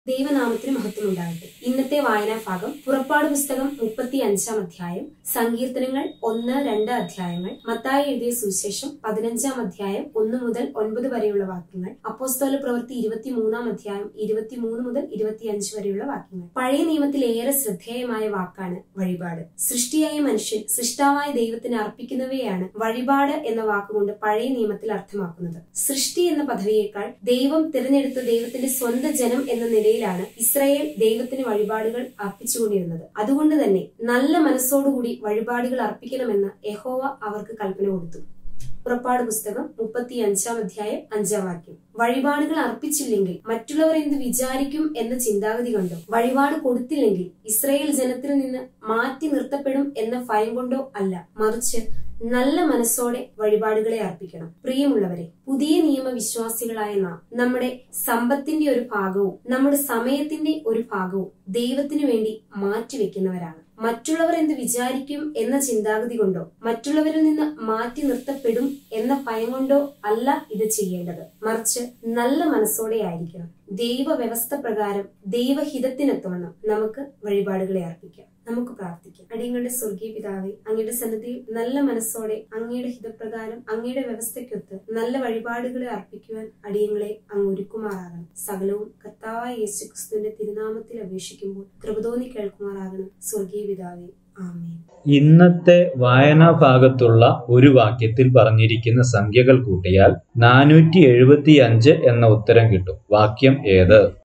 ദൈവനാമത്തിന് മഹത്വം ഉണ്ടാകട്ടെ ഇന്നത്തെ വായനാ ഭാഗം പുറപ്പാട് പുസ്തകം മുപ്പത്തി അഞ്ചാം അധ്യായം സങ്കീർത്തനങ്ങൾ ഒന്ന് രണ്ട് അധ്യായങ്ങൾ മത്തായി എഴുതിയ സുവിശേഷം പതിനഞ്ചാം അധ്യായം ഒന്ന് മുതൽ ഒൻപത് വരെയുള്ള വാക്യങ്ങൾ അപ്പോസ്തോല പ്രവൃത്തി ഇരുപത്തിമൂന്നാം അധ്യായം ഇരുപത്തിമൂന്ന് മുതൽ ഇരുപത്തിയഞ്ച് വരെയുള്ള വാക്യങ്ങൾ പഴയ നിയമത്തിൽ ഏറെ ശ്രദ്ധേയമായ വാക്കാണ് വഴിപാട് സൃഷ്ടിയായ മനുഷ്യൻ സൃഷ്ടാവായ ദൈവത്തിന് അർപ്പിക്കുന്നവയാണ് വഴിപാട് എന്ന വാക്കുകൊണ്ട് പഴയ നിയമത്തിൽ അർത്ഥമാക്കുന്നത് സൃഷ്ടി എന്ന പദവിയേക്കാൾ ദൈവം തിരഞ്ഞെടുത്ത ദൈവത്തിന്റെ സ്വന്തം ജനം എന്ന നിലയിലാണ് ഇസ്രായേൽ ദൈവത്തിന് വഴിപാടുകൾ അർപ്പിച്ചുകൊണ്ടിരുന്നത് അതുകൊണ്ട് തന്നെ നല്ല മനസ്സോടുകൂടി വഴിപാടുകൾ അർപ്പിക്കണമെന്ന് യഹോവ അവർക്ക് കൽപ്പന കൊടുത്തു പുറപ്പാട് പുസ്തകം മുപ്പത്തി അഞ്ചാം അധ്യായം അഞ്ചാം വാക്യം വഴിപാടുകൾ അർപ്പിച്ചില്ലെങ്കിൽ മറ്റുള്ളവർ എന്ത് വിചാരിക്കും എന്ന ചിന്താഗതി കൊണ്ടോ വഴിപാട് കൊടുത്തില്ലെങ്കിൽ ഇസ്രായേൽ ജനത്തിൽ നിന്ന് മാറ്റി നിർത്തപ്പെടും എന്ന ഭയം കൊണ്ടോ അല്ല മറിച്ച് നല്ല മനസ്സോടെ വഴിപാടുകളെ അർപ്പിക്കണം പ്രിയമുള്ളവരെ പുതിയ നിയമ വിശ്വാസികളായ നാം നമ്മുടെ സമ്പത്തിന്റെ ഒരു ഭാഗവും നമ്മുടെ സമയത്തിന്റെ ഒരു ഭാഗവും ദൈവത്തിനു വേണ്ടി മാറ്റിവെക്കുന്നവരാണ് മറ്റുള്ളവർ എന്ത് വിചാരിക്കും എന്ന ചിന്താഗതി കൊണ്ടോ മറ്റുള്ളവരിൽ നിന്ന് മാറ്റി നിർത്തപ്പെടും എന്ന ഭയം കൊണ്ടോ അല്ല ഇത് ചെയ്യേണ്ടത് മറിച്ച് നല്ല മനസ്സോടെ ആയിരിക്കണം ദൈവ വ്യവസ്ഥ പ്രകാരം ദൈവഹിതത്തിനെത്തോണം നമുക്ക് വഴിപാടുകളെ അർപ്പിക്കാം നമുക്ക് പ്രാർത്ഥിക്കാം അടിയങ്ങളുടെ സ്വർഗീയ പിതാവെ അങ്ങയുടെ സന്നിധിയിൽ നല്ല മനസ്സോടെ അങ്ങയുടെ ഹിതപ്രകാരം അങ്ങയുടെ വ്യവസ്ഥയ്ക്കൊത്ത് നല്ല വഴിപാടുകളെ അർപ്പിക്കുവാൻ അടിയങ്ങളെ അങ്ങ് ഒരുക്കുമാറാകണം സകലവും കർത്താവായ യേശു ക്രിസ്തുവിന്റെ തിരുനാമത്തിൽ അപേക്ഷിക്കുമ്പോൾ കൃപതോന്നി കേൾക്കുമാറാകണം സ്വർഗീയ പിതാവെ ആമേൻ ഇന്നത്തെ വായനാ ഭാഗത്തുള്ള ഒരു വാക്യത്തിൽ പറഞ്ഞിരിക്കുന്ന സംഖ്യകൾ കൂട്ടിയാൽ നാനൂറ്റി എഴുപത്തി അഞ്ച് എന്ന ഉത്തരം കിട്ടും വാക്യം ഏത്